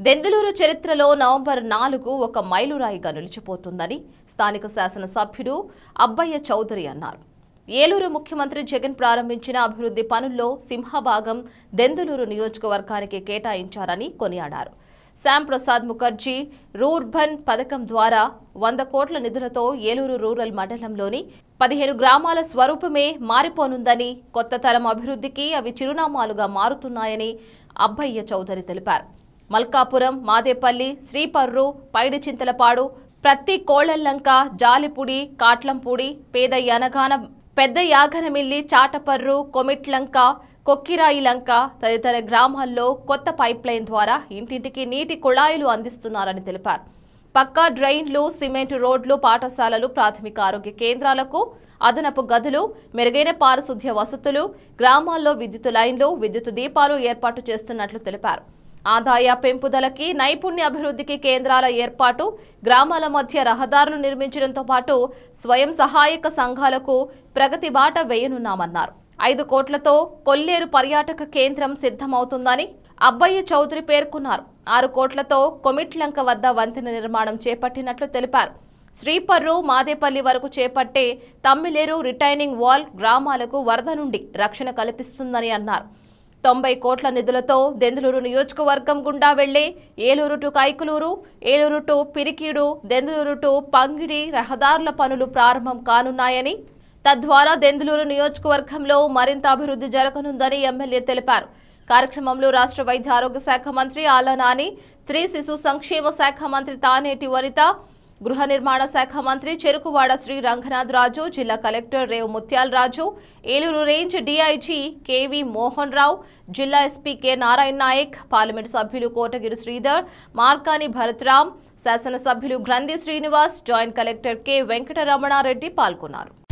దెందులూరు చరిత్రలో నవంబర్ నాలుగు ఒక మైలురాయిగా నిలిచిపోతుందని స్థానిక శాసనసభ్యుడు అబ్బయ్య చౌదరి అన్నారు ఏలూరు ముఖ్యమంత్రి జగన్ ప్రారంభించిన అభివృద్ధి పనుల్లో సింహభాగం దెందులూరు నియోజకవర్గానికి కేటాయించారని కొనియాడారు శ్యామ్ ప్రసాద్ ముఖర్జీ రూర్బన్ పథకం ద్వారా వంద కోట్ల నిధులతో ఏలూరు రూరల్ మండలంలోని పదిహేను గ్రామాల స్వరూపమే మారిపోనుందని కొత్త తరం అభివృద్ధికి అవి చిరునామాలుగా మారుతున్నాయని అబ్బయ్య చౌదరి తెలిపారు మల్కాపురం మాదేపల్లి శ్రీపర్రు పైడి చింతలపాడు ప్రతి కోళ్లల్లంక జాలిపుడి కాట్లంపూడి పేద యనగాన పెద్ద యాగనమిల్లి చాటపర్రు కొమిట్లంక కొక్కిరాయిలంక తదితర గ్రామాల్లో కొత్త పైప్ లైన్ ద్వారా ఇంటింటికి నీటి కుళాయిలు అందిస్తున్నారని తెలిపారు పక్కా డ్రైన్లు సిమెంట్ రోడ్లు పాఠశాలలు ప్రాథమిక ఆరోగ్య కేంద్రాలకు అదనపు గదులు మెరుగైన పారిశుద్ధ్య వసతులు గ్రామాల్లో విద్యుత్ లైన్లు విద్యుత్ దీపాలు ఏర్పాటు చేస్తున్నట్లు తెలిపారు ఆదాయ పెంపుదలకి నైపుణ్య అభివృద్ధికి కేంద్రాల ఏర్పాటు గ్రామాల మధ్య రహదారులు నిర్మించడంతో పాటు స్వయం సహాయక సంఘాలకు ప్రగతి బాట వేయనున్నామన్నారు ఐదు కోట్లతో కొల్లేరు పర్యాటక కేంద్రం సిద్ధమవుతుందని అబ్బయ్య చౌదరి పేర్కొన్నారు ఆరు కోట్లతో కొమిట్లంక వద్ద వంతెన నిర్మాణం చేపట్టినట్లు తెలిపారు శ్రీపర్రు మాదేపల్లి వరకు చేపట్టే తమ్మిలేరు రిటైనింగ్ వాల్ గ్రామాలకు వరద నుండి రక్షణ కల్పిస్తుందని అన్నారు తొంభై కోట్ల నిధులతో దెందులూరు నియోజకవర్గం గుండా వెళ్లే Eluru to Kaikaluru Eluru to Pirikidu Denduluru to Pangidi రహదారుల పనులు ప్రారంభం కానున్నాయని తద్వారా దెందులూరు నియోజకవర్గంలో మరింత అభివృద్ధి జరగనుందని ఎమ్మెల్యే తెలిపారు కార్యక్రమంలో రాష్ట్ర వైద్య ఆరోగ్య శాఖ మంత్రి ఆలా నాని స్త్రీ శిశు సంక్షేమ శాఖ మంత్రి తానేటి వనిత గృహ నిర్మాణ శాఖ మంత్రి చెరుకువాడ శ్రీ రంగనాథ్ రాజు జిల్లా collector Revu Muthyala Raju Eluru range DIG KV Mohan Rao జిల్లా SP K Narayana Naik parliament సభ్యులు కోటగిరి శ్రీధర్ మార్కాని భరత్రామ్ శాసనసభ్యులు Grandhi Srinivas joint collector K Venkataramana Reddy పాల్గొన్నారు